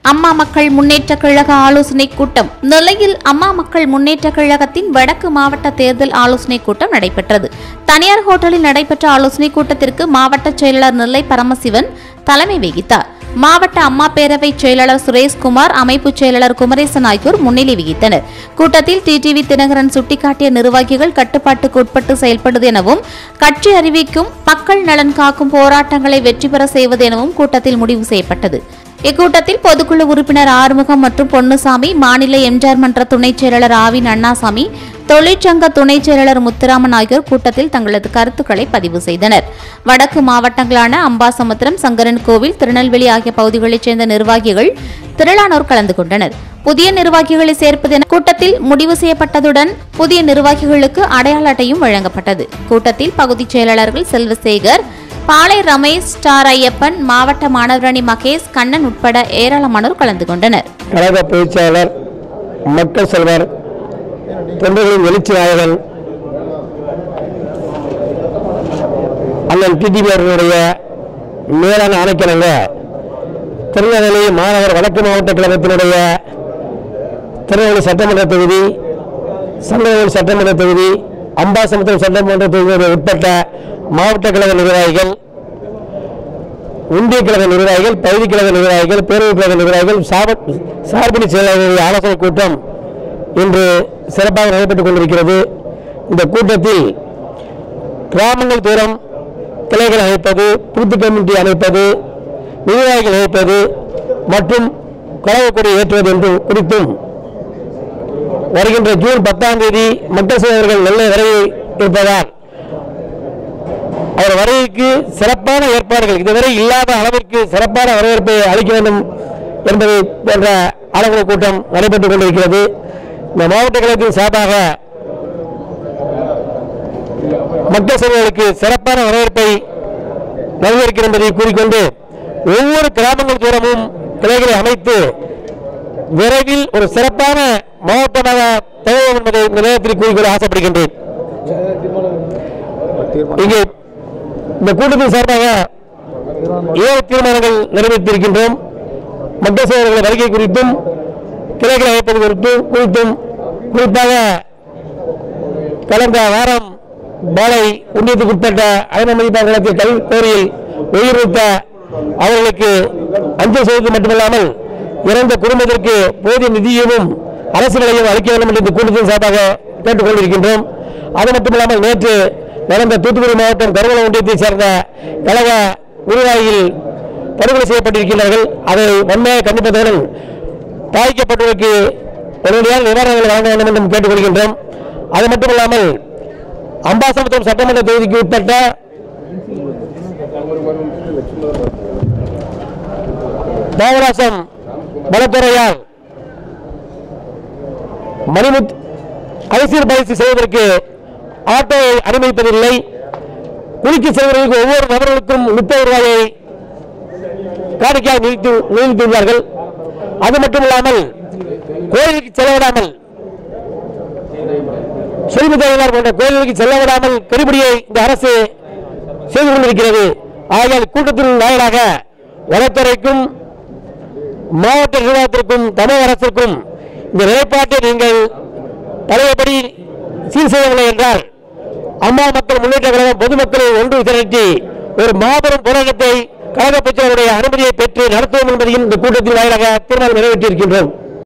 அம்மா மக்கள் முன்னேற்ற கழக ஆலோசனை கூட்டம் நெல்லையில் அம்மா மக்கள் முன்னேற்ற கழகத்தின் வடக்கு மாவட்ட தேர்தல் ஆலோசனை கூட்டம் நடைபெற்றது தனியார் ஹோட்டலில் நடைபெற்ற ஆலோசனை கூட்டத்திற்கு மாவட்ட செயலாளர் நெல்லை பரமசிவன் தலைமை வகித்தார் மாவட்ட அம்மா பேரவை செயலாளர் சுரேஷ்குமார் அமைப்பு செயலாளர் குமரேசன் ஆகியோர் முன்னிலை வகித்தனர் கூட்டத்தில் டிடிவி தினகரன் சுட்டிக்காட்டிய நிர்வாகிகள் கட்டுப்பாட்டுக்கு உட்பட்டு செயல்படுவது எனவும் கட்சி அறிவிக்கும் மக்கள் நலன் காக்கும் போராட்டங்களை வெற்றி பெற செய்வது எனவும் கூட்டத்தில் முடிவு செய்யப்பட்டது இக்கூட்டத்தில் பொதுக்குழு உறுப்பினர் ஆறுமுகம் மற்றும் பொன்னுசாமி மாநில எம்ஜிஆர் மன்ற துணைச் செயலாளர் ஆவின் அண்ணாசாமி தொழிற்சங்க துணைச் செயலாளர் முத்துராமன் ஆகியோர் கூட்டத்தில் தங்களது கருத்துக்களை பதிவு செய்தனர் வடக்கு மாவட்டங்களான அம்பாசமுத்திரம் சங்கரன் கோவில் திருநெல்வேலி ஆகிய பகுதிகளைச் சேர்ந்த நிர்வாகிகள் திரளானோர் கலந்து கொண்டனர் புதிய நிர்வாகிகளை சேர்ப்பது என கூட்டத்தில் முடிவு செய்யப்பட்டதுடன் புதிய நிர்வாகிகளுக்கு அடையாள அட்டையும் வழங்கப்பட்டது கூட்டத்தில் பகுதிச் செயலாளர்கள் செல்வசேகர் பாளை ரமேஷ் ஸ்டார் ஐயப்பன் மாவட்ட மாணவரணி மகேஷ் கண்ணன் உட்பட ஏராளமானோர் கலந்து கொண்டனர் கழக பொதுச்செயலாளர் மக்கள் செல்வர் தொண்டர்களின் எழுச்சி நாயகன் அண்ணன் டிடிபி அவர்களுடைய மேலான ஆணைக்கிழங்க திருநெல்வேலி மாநகர் வடக்கு மாவட்ட கழகத்தினுடைய திருநெல்வேலி சட்டமன்ற தொகுதி சங்கரவேலி சட்டமன்ற தொகுதி அம்பாசமுத்திரம் சட்டமன்ற தொகுதியுடைய உட்பட்ட மாவட்ட கழக நிர்வாகிகள் ஒன்றிய கழக நிர்வாகிகள் பகுதி கழக நிர்வாகிகள் பேரவைக் கழக நிர்வாகிகள் சாப- சார்பிணி செயலாளர்களுடைய ஆலோசனை கூட்டம் இன்று சிறப்பாக நடைபெற்றுக் கொண்டிருக்கிறது இந்த கூட்டத்தில் கிராமங்கள் தூரம் கிளைகள் அமைப்பது பூத்து கமிட்டி அமைப்பது நிர்வாகிகள் அமைப்பது மற்றும் கழகக்கொடி ஏற்றுவது என்று குறித்தும் வருகின்ற ஜூன் பத்தாம் தேதி மக்கள் சேவர்கள் நெல்லை வரை இருப்பதால் அவர் வருகைக்கு சிறப்பான ஏற்பாடுகள் இதுவரை இல்லாத அளவிற்கு சிறப்பான வரவேற்பை அளிக்க வேண்டும் என்பதை போன்ற ஆலோசனை கூட்டம் நடைபெற்றுக் கொண்டிருக்கிறது இந்த மாவட்ட கழகத்தின் சார்பாக மக்கள் சேவைகளுக்கு சிறப்பான வரவேற்பை நல்கியிருக்கிறது என்பதை கூறிக்கொண்டு ஒவ்வொரு கிராமங்கள் தூரமும் கிளைகளை அமைத்து விரைவில் ஒரு சிறப்பான மாவட்டமாக திகழும் என்பதை இந்த நேரத்தில் கூறிக்கொள்ள ஆசைப்படுகின்றேன் இங்கே இந்த கூட்டத்தின் சார்பாக ஏழு தீர்மானங்கள் நிறைவேற்றியிருக்கின்றோம் மக்கள் சேவைகள் வருகை குறித்தும் கிளைகளை அமைப்பது குறித்தும் குறித்தும் குறிப்பாக கடந்த வாரம் பாலை ஒன்றியத்துக்கு உட்பட்ட ஐநா மதிப்பாளர்களுக்கு கல்வி கோரியில் உயிர்வித்த அவர்களுக்கு அஞ்சல் செய்வது மட்டுமல்லாமல் இறந்த குடும்பத்திற்கு போதிய நிதியமும் அரசு நிலையம் அளிக்க வேண்டும் என்று இந்த கூட்டத்தின் சார்பாக கேட்டுக் கொண்டிருக்கின்றோம் அது மட்டுமில்லாமல் நேற்று நடந்த தூத்துக்குடி மாவட்டம் கருவள ஒன்றியத்தைச் சேர்ந்த கழக நிர்வாகிகள் படுகொலை செய்யப்பட்டிருக்கிறார்கள் அதை வன்மையாக கண்டிப்பதுடன் பாதிக்கப்பட்டவருக்கு உடனடியாக நிவாரணங்கள் வழங்க வேண்டும் என்றும் கேட்டுக்கொள்கின்றோம் அது மட்டுமில்லாமல் அம்பாசமுத்திரம் சட்டமன்ற தொகுதிக்கு உட்பட்ட தேவராசம் வனத்துறையால் மணிமுத் அரசியல் பயிற்சி செய்வதற்கு ஆட்டோவை அனுமதிப்பதில்லை குளிக்க செல்வதற்கு ஒவ்வொரு நபர்களுக்கும் முப்பது ரூபாயை காணிக்கையாக நிறுத்தி நியமித்துள்ளார்கள் அது மட்டுமில்லாமல் கோயிலுக்கு செலவிடாமல் சிறுமி தலைவர் போன்ற கோயில்களுக்கு செல்ல விடாமல் கெடுபிடியை இந்த அரசு செய்து கொண்டிருக்கிறது ஆகையால் கூட்டத்தின் வாயிலாக வனத்துறைக்கும் மாவட்ட நிர்வாகத்திற்கும் தமிழக அரசிற்கும் இந்த நிலைப்பாட்டை நீங்கள் பழையபடி சீர் செய்யவில்லை என்றால் அம்மா மக்கள் முன்னேற்ற கழகம் பொதுமக்களை ஒன்று திரட்டி ஒரு மாபெரும் போராட்டத்தை கழக அமைச்சருடைய அனுமதியை பெற்று நடத்துவோம் என்பதையும் இந்த கூட்டத்தின் வாயிலாக தீர்மானம் நிறைவேற்றியிருக்கின்றோம்